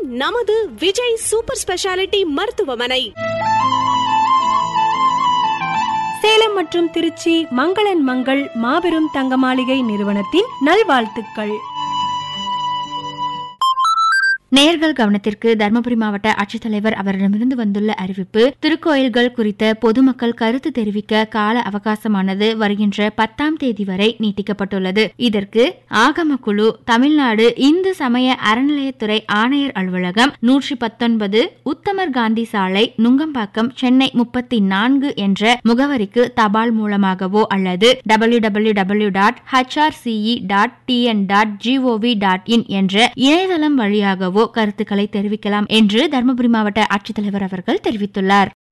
நமது Vijay super speciality மருத்துவமனை சேலம் மற்றும் திருச்சி மங்களன் மங்கள் மாபெரும் தங்க மாளிகை நிறுவனத்தின் நல்வாழ்த்துக்கள் நேர்கள் கவனத்திற்கு தருமபுரி மாவட்ட ஆட்சித்தலைவர் அவரிடமிருந்து வந்துள்ள அறிவிப்பு திருக்கோயில்கள் குறித்த பொதுமக்கள் கருத்து தெரிவிக்க கால அவகாசமானது வருகின்ற பத்தாம் தேதி வரை நீட்டிக்கப்பட்டுள்ளது இதற்கு ஆகம குழு தமிழ்நாடு இந்து சமய அறநிலையத்துறை ஆணையர் அலுவலகம் நூற்றி பத்தொன்பது உத்தமர் காந்தி சாலை நுங்கம்பாக்கம் சென்னை முப்பத்தி நான்கு என்ற முகவரிக்கு தபால் மூலமாகவோ அல்லது W W W dot HRCE dot TN dot GOV dot in என்ற இணையதளம் வழியாகவோ கருத்துக்களை தெரிவிக்கலாம் என்று தருமபுரி மாவட்ட ஆட்சித்தலைவர் அவர்கள் தெரிவித்துள்ளார்